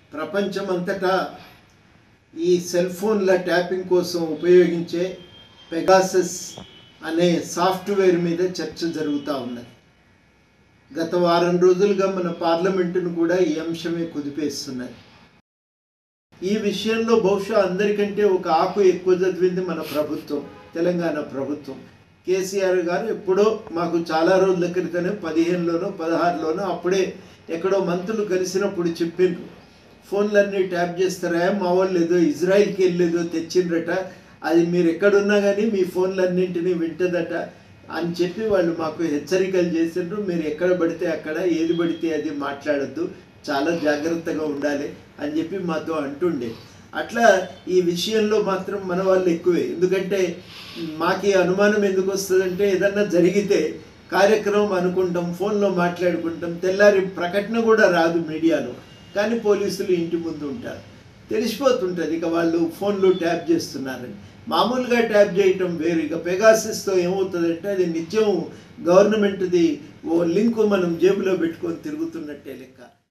ప్రపంచమంతటా ఈ సెల్ ఫోన్ల ట్యాపింగ్ కోసం ఉపయోగించే పెగాసస్ అనే సాఫ్ట్వేర్ మీద చర్చ జరుగుతూ ఉన్నది గత వారం రోజులుగా మన పార్లమెంటును కూడా ఈ అంశమే కుదిపేస్తున్నది ఈ విషయంలో బహుశా అందరికంటే ఒక ఆకు ఎక్కువ చదివింది మన ప్రభుత్వం తెలంగాణ ప్రభుత్వం కేసీఆర్ గారు ఎప్పుడో మాకు చాలా రోజుల క్రితమే పదిహేనులోనో పదహారులోనో అప్పుడే ఎక్కడో మంత్రులు కలిసినప్పుడు చెప్పిండ్రు ఫోన్లన్నీ ట్యాప్ చేస్తారా మా వాళ్ళు ఏదో ఇజ్రాయిల్కి వెళ్ళేదో తెచ్చిండ్రట అది మీరు ఎక్కడున్నా కానీ మీ ఫోన్లన్నింటినీ వింటదట అని చెప్పి వాళ్ళు మాకు హెచ్చరికలు చేసిండ్రు మీరు ఎక్కడ పడితే అక్కడ ఏది పడితే అది మాట్లాడద్దు చాలా జాగ్రత్తగా ఉండాలి అని చెప్పి మాతో అంటుండే అట్లా ఈ విషయంలో మాత్రం మన వాళ్ళు ఎక్కువే ఎందుకంటే మాకు ఈ అనుమానం ఎందుకు వస్తుందంటే ఏదన్నా జరిగితే కార్యక్రమం అనుకుంటాం ఫోన్లో మాట్లాడుకుంటాం తెల్లారి ప్రకటన కూడా రాదు మీడియాలో కానీ పోలీసులు ఇంటి ముందు ఉంటారు తెలిసిపోతుంటుంది ఇక వాళ్ళు ఫోన్లు ట్యాప్ చేస్తున్నారని మామూలుగా ట్యాప్ చేయటం వేరు ఇక పెగాసిస్తో ఏమవుతుందంటే అది నిత్యం గవర్నమెంట్ది ఓ లింకు మనం జేబులో పెట్టుకొని తిరుగుతున్నట్టే లెక్క